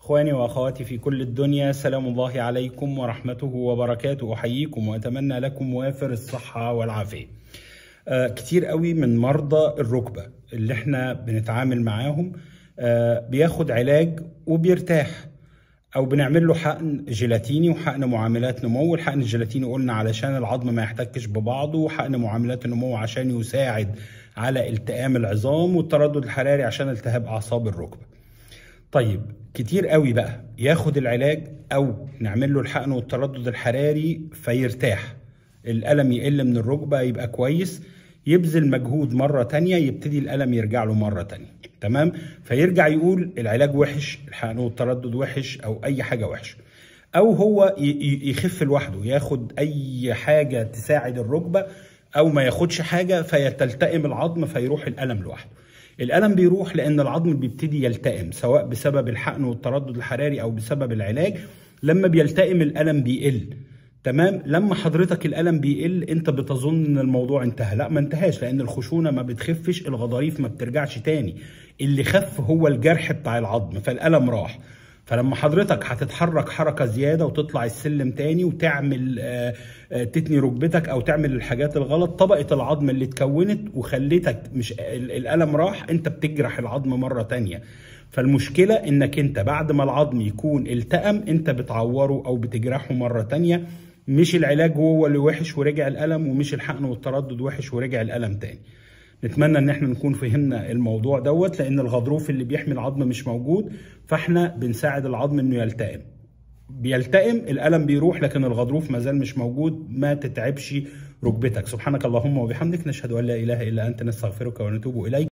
اخواني واخواتي في كل الدنيا سلام الله عليكم ورحمته وبركاته احييكم واتمنى لكم وافر الصحه والعافيه. آه كتير قوي من مرضى الركبه اللي احنا بنتعامل معاهم آه بياخد علاج وبيرتاح او بنعمل له حقن جيلاتيني وحقن معاملات نمو الحقن الجيلاتيني قلنا علشان العظم ما يحتكش ببعضه وحقن معاملات النمو عشان يساعد على التئام العظام والتردد الحراري عشان التهاب اعصاب الركبه طيب كتير قوي بقى ياخد العلاج او نعمل له الحقن والتردد الحراري فيرتاح الالم يقل من الركبه يبقى كويس يبذل مجهود مرة تانية يبتدي الألم يرجع له مرة تانية تمام فيرجع يقول العلاج وحش الحقن والتردد وحش أو أي حاجة وحش أو هو يخف لوحده ياخد أي حاجة تساعد الركبة أو ما ياخدش حاجة فيتلتئم العظم فيروح الألم لوحده الألم بيروح لأن العظم بيبتدي يلتئم سواء بسبب الحقن والتردد الحراري أو بسبب العلاج لما بيلتئم الألم بيقل تمام لما حضرتك الالم بيقل انت بتظن ان الموضوع انتهى لا ما انتهاش لان الخشونه ما بتخفش الغضاريف ما بترجعش تاني اللي خف هو الجرح بتاع العظم فالالم راح فلما حضرتك هتتحرك حركه زياده وتطلع السلم تاني وتعمل آآ آآ تتني ركبتك او تعمل الحاجات الغلط طبقه العظم اللي اتكونت وخلتك مش الالم راح انت بتجرح العظم مره تانيه فالمشكله انك انت بعد ما العظم يكون التئم انت بتعوره او بتجرحه مره تانيه مش العلاج هو اللي وحش ورجع الالم ومش الحقن والتردد وحش ورجع الالم تاني نتمنى ان احنا نكون فهمنا الموضوع دوت لان الغضروف اللي بيحمي العظم مش موجود فاحنا بنساعد العظم انه يلتئم بيلتئم الالم بيروح لكن الغضروف ما زال مش موجود ما تتعبش ركبتك سبحانك اللهم وبحمدك نشهد ان لا اله الا انت نستغفرك ونتوب اليك